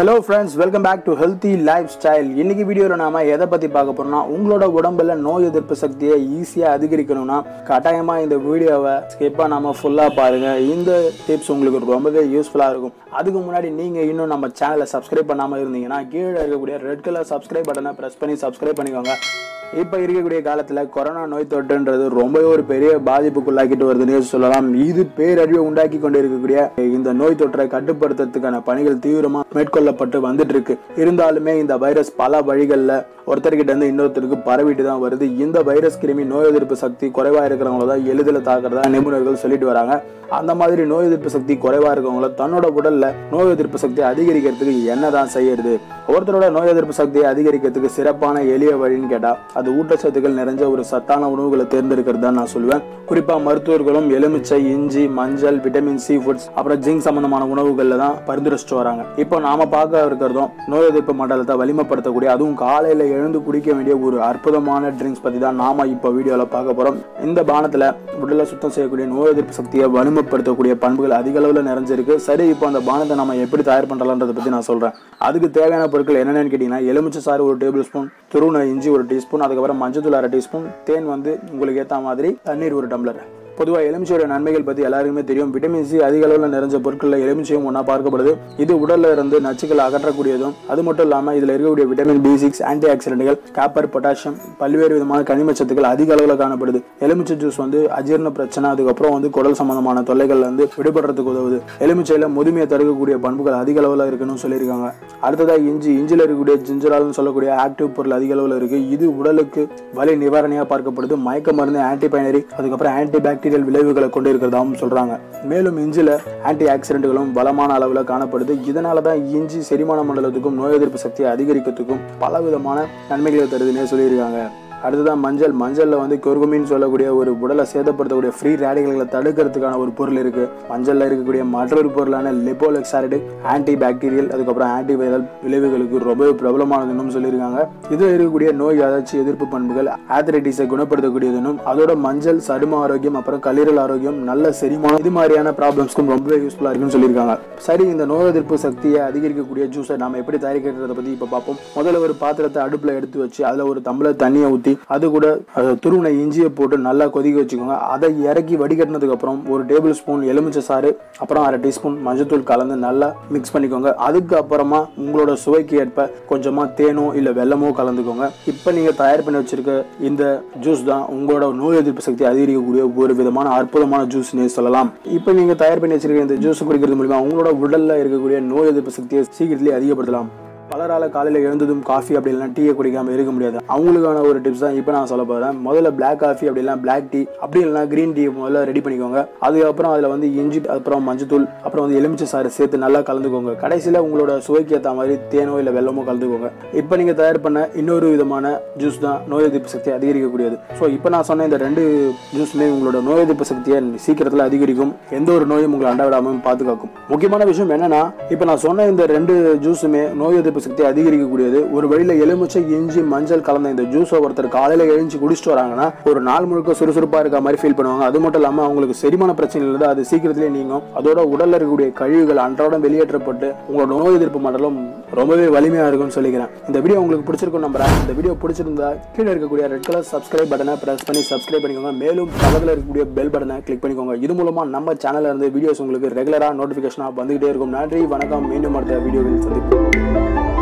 hello friends welcome back to healthy lifestyle இன்னைக்கு வீடியோவில் நாம எதை பற்றி பார்க்க போறோம்னா உங்களோட உடம்புல நோய் எதிர்ப்பு சக்தியை ஈஸியாக அதிகரிக்கணும்னா கட்டாயமாக இந்த வீடியோவை ஸ்கிப் பண்ணாமல் ஃபுல்லாக பாருங்க இந்த டிப்ஸ் உங்களுக்கு ரொம்பவே யூஸ்ஃபுல்லாக இருக்கும் அதுக்கு முன்னாடி நீங்கள் இன்னும் நம்ம சேனலை சப்ஸ்கிரைப் பண்ணாமல் இருந்தீங்கன்னா கீழே இருக்கக்கூடிய ரெட் கலர் சப்ஸ்கிரைப் பட்டனை ப்ரெஸ் பண்ணி சப்ஸ்கிரைப் பண்ணிக்கோங்க இப்போ இருக்கக்கூடிய காலத்தில் கொரோனா நோய் தொற்றுன்றது ரொம்பவே ஒரு பெரிய பாதிப்புக்குள்ளாக்கிட்டு வருதுன்னு சொல்லலாம் இது பேரழிவை உண்டாக்கி கொண்டு இருக்கக்கூடிய இந்த நோய் தொற்றை கட்டுப்படுத்துறதுக்கான பணிகள் தீவிரமாக மேற்கொள்ளப்பட்டு வந்துட்டு இருக்கு இருந்தாலுமே இந்த வைரஸ் பல வழிகளில் ஒருத்தர்கிட்ட இருந்து இன்னொருத்தருக்கு பரவிட்டு தான் வருது இந்த வைரஸ் கிருமி நோய் எதிர்ப்பு சக்தி குறைவாக இருக்கிறவங்கள தான் எளிதில் தாக்குறதா நிபுணர்கள் சொல்லிட்டு வராங்க அந்த மாதிரி நோய் எதிர்ப்பு சக்தி குறைவாக இருக்கவங்கள தன்னோட உடல்ல நோய் எதிர்ப்பு சக்தி அதிகரிக்கிறதுக்கு என்னதான் செய்யறது ஒருத்தரோட நோய் எதிர்ப்பு சக்தியை அதிகரிக்கிறதுக்கு சிறப்பான எளிய வழின்னு கேட்டா அது ஊட்டச்சத்துக்கள் நிறைஞ்ச ஒரு சத்தான உணவுகளை தேர்ந்தெடுக்கிறது தான் நான் சொல்லுவேன் குறிப்பா மருத்துவர்களும் எலுமிச்சை இஞ்சி மஞ்சள் விட்டமின் சி ஃபுட்ஸ் அப்புறம் ஜிங்க் சம்பந்தமான உணவுகள்ல தான் பரிந்துரைச்சிட்டு வராங்க இப்போ நாம பார்க்க இருக்கிறதும் நோய் எதிர்ப்பு மண்டலத்தை வலிமைப்படுத்தக்கூடிய அதுவும் காலையில எழுந்து குடிக்க வேண்டிய ஒரு அற்புதமான ட்ரிங்க்ஸ் பத்தி தான் நாம இப்போ வீடியோல பார்க்க போறோம் இந்த பானத்துல உடலை சுத்தம் செய்யக்கூடிய நோய் எதிர்ப்பு சக்தியை வலிமைப்படுத்தக்கூடிய பண்புகள் அதிக அளவில் நிறைஞ்சிருக்கு சரி இப்போ அந்த பானத்தை நம்ம எப்படி தயார் பண்ணலான்றதை பத்தி நான் சொல்றேன் அதுக்கு தேவையான பொருட்கள் என்னென்னு கேட்டீங்கன்னா எலுமிச்சை சாறு ஒரு டேபிள் ஸ்பூன் துருவன இஞ்சி ஒரு டீஸ்பூன் அதுக்கப்புறம் மஞ்சள் அரை டீஸ்பூன் தேன் வந்து உங்களுக்கு ஏற்ற மாதிரி தண்ணீர் ஒரு டம்ளர் பொதுவாக எலுமிச்சையோட நன்மைகள் பற்றி எல்லாருக்குமே தெரியும் விட்டமின் சி அதிக அளவில் நிறைஞ்ச பொருட்களில் எலுமிச்சையும் ஒன்றா பார்க்கப்படுது இது உடல்ல இருந்து நச்சுக்களை அகற்றக்கூடியதும் அது மட்டும் இல்லாமல் இதில் இருக்கக்கூடிய விட்டமின் பி சிக்ஸ் ஆன்டி ஆக்சிடென்ட்கள் காப்பர் பொட்டாசியம் பல்வேறு விதமான கனிம சத்துக்கள் அதிக அளவில் காணப்படுது எலுமிச்சை ஜூஸ் வந்து அஜீரண பிரச்சனை அதுக்கப்புறம் வந்து குடல் சம்பந்தமான தொல்லைகள்ல இருந்து விடுபடுறதுக்கு உதவுது எலுமிச்சையில் முதுமையை தடுக்கக்கூடிய பண்புகள் அதிக அளவில் இருக்குன்னு சொல்லியிருக்காங்க அடுத்ததாக இஞ்சி இஞ்சியில் இருக்கக்கூடிய ஜிஞ்சரால்னு சொல்லக்கூடிய ஆக்டிவ் பொருள் அதிக அளவில் இருக்கு இது உடலுக்கு வலி நிவாரணியாக பார்க்கப்படுது மயக்க மருந்து ஆன்டி பைனரி அதுக்கப்புறம் ஆன்டி பாக்டீரியல் விளைவுகளை கொண்டு இருக்கிறதாகவும் சொல்றாங்க மேலும் இஞ்சில ஆன்டி ஆக்சிடென்ட்களும் பலமான அளவில் காணப்படுது இதனால தான் இஞ்சி செரிமான மண்டலத்துக்கும் நோய் எதிர்ப்பு சக்தியை அதிகரிக்கிறதுக்கும் பல விதமான நன்மைகளை தருதுன்னே சொல்லியிருக்காங்க அடுத்ததான் மஞ்சள் மஞ்சள்ல வந்து கொர்குமின்னு சொல்லக்கூடிய ஒரு உடலை சேதப்படுத்தக்கூடிய ஃப்ரீ ரேடிகல்களை தடுக்கிறதுக்கான ஒரு பொருள் இருக்கு மஞ்சள்ல இருக்கக்கூடிய மற்றொரு பொருளான லிப்போலெக்சாரிடு ஆன்டி பாக்டீரியல் அதுக்கப்புறம் ஆன்டி வைரல் விளைவுகளுக்கு ரொம்பவே பிரபலமானதுன்னு சொல்லியிருக்காங்க இதுல இருக்கக்கூடிய நோய் அதாச்சி எதிர்ப்பு பண்புகள் ஆத்ரைட்டிஸை குணப்படுத்தக்கூடியதுன்னும் அதோட மஞ்சள் சரும ஆரோக்கியம் அப்புறம் கல்லீரல் ஆரோக்கியம் நல்ல செரிமானம் இது மாதிரியான ப்ராப்ளம்ஸ்க்கும் ரொம்பவே யூஸ்ஃபுல்லா இருக்குன்னு சொல்லியிருக்காங்க சரி இந்த நோய் எதிர்ப்பு சக்தியை அதிகரிக்கக்கூடிய ஜூஸை நாம எப்படி தயாரிக்கிறத பத்தி இப்ப பார்ப்போம் முதல்ல ஒரு பாத்திரத்தை அடுப்புல எடுத்து வச்சு அதுல ஒரு தம்பளர் தண்ணியை ஊத்தி அது கூட அஹ், துருவின இஞ்சியை போட்டு நல்லா கொதிக்க வச்சுக்கோங்க அதை இறக்கி வடிகட்டினதுக்கு அப்புறம் ஒரு டேபிள் ஸ்பூன் எலுமிச்சை சாறு அப்புறம் அரை டீஸ்பூன் மஞ்சத்தூள் கலந்து நல்லா மிக்ஸ் பண்ணிக்கோங்க அதுக்கு அப்புறமா உங்களோட சுவைக்கு ஏற்ப கொஞ்சமா தேனோ இல்ல வெல்லமோ கலந்துக்கோங்க இப்போ நீங்க தயார் பண்ணி வச்சிருக்க இந்த ஜூஸ் தான் உங்களோட நோய் எதிர்ப்பு சக்தி அதிகரிக்கக்கூடிய ஒரு விதமான அற்புதமான ஜூஸ்னே சொல்லலாம் இப்போ நீங்க தயார் பண்ணி வச்சிருக்க இந்த ஜூஸ் குடிக்கிறது மூலியமா உங்களோட உடல்ல இருக்கக்கூடிய நோய் எதிர்ப்பு சக்தியை சீக்கிரத்திலே அதிகப்படுத்தலாம் பலரால காலையில் எழுந்ததும் காஃபி அப்படி இல்லைனா டீயை குடிக்காம இருக்க முடியாது அவங்களுக்கான ஒரு டிப்ஸ் தான் இப்போ நான் சொல்ல போகிறேன் முதல்ல பிளாக் காஃபி அப்படி இல்லைனா பிளாக் டீ அப்படி இல்லைனா க்ரீன் டீ முதல்ல ரெடி பண்ணிக்கோங்க அதுக்கப்புறம் அதில் வந்து இஞ்சி அப்புறம் மஞ்சத்தூள் அப்புறம் வந்து எலுமிச்சை சாறு சேர்த்து நல்லா கலந்துக்கோங்க கடைசியில் உங்களோட சுவைக்கு ஏற்ற மாதிரி தேனோ இல்லை வெள்ளமோ கலந்துக்கோங்க இப்போ நீங்கள் தயார் பண்ண இன்னொரு விதமான ஜூஸ் தான் நோய் எதிர்ப்பு சக்தியை அதிகரிக்கக்கூடியது ஸோ இப்போ நான் சொன்ன இந்த ரெண்டு ஜூஸுமே உங்களோட நோய் எதிர்ப்பு சக்தியை சீக்கிரத்தில் அதிகரிக்கும் எந்த ஒரு நோயும் உங்களை அண்ட விடாமல் பாதுகாக்கும் முக்கியமான விஷயம் என்னன்னா இப்போ நான் சொன்ன இந்த ரெண்டு ஜூஸுமே நோய் எதிர்ப்பு சக்தியை அதிகரிக்கக்கூடியது ஒரு வழியில எலுமிச்சை இஞ்சி மஞ்சள் கலந்த இந்த ஜூஸை ஒருத்தர் காலையில எழுந்து குடிச்சிட்டு வராங்கன்னா ஒரு நாள் முழுக்க சுறுசுறுப்பா இருக்க மாதிரி ஃபீல் பண்ணுவாங்க அது மட்டும் இல்லாம அவங்களுக்கு செரிமான பிரச்சனை இருந்து அது சீக்கிரத்திலே நீங்கும் அதோட உடல்ல இருக்கக்கூடிய கழிவுகள் அன்றாடம் வெளியேற்றப்பட்டு உங்களோட நோய் எதிர்ப்பு மண்டலம் ரொம்பவே வலிமையா இருக்கும்னு சொல்லிக்கிறேன் இந்த வீடியோ உங்களுக்கு பிடிச்சிருக்கும் நம்புறேன் இந்த வீடியோ பிடிச்சிருந்தா கீழே இருக்கக்கூடிய ரெட் கலர் சப்ஸ்கிரைப் பட்டனை பிரஸ் பண்ணி சப்ஸ்கிரைப் பண்ணிக்கோங்க மேலும் பக்கத்தில் இருக்கக்கூடிய பெல் பட்டனை கிளிக் பண்ணிக்கோங்க இது மூலமா நம்ம சேனல்ல இருந்து வீடியோஸ் உங்களுக்கு ரெகுலரா நோட்டிபிகேஷனா வந்துகிட்டே இருக்கும் நன்றி வணக்கம் மீண்டும் அடுத்த வீடியோவில் சந்திப்போம்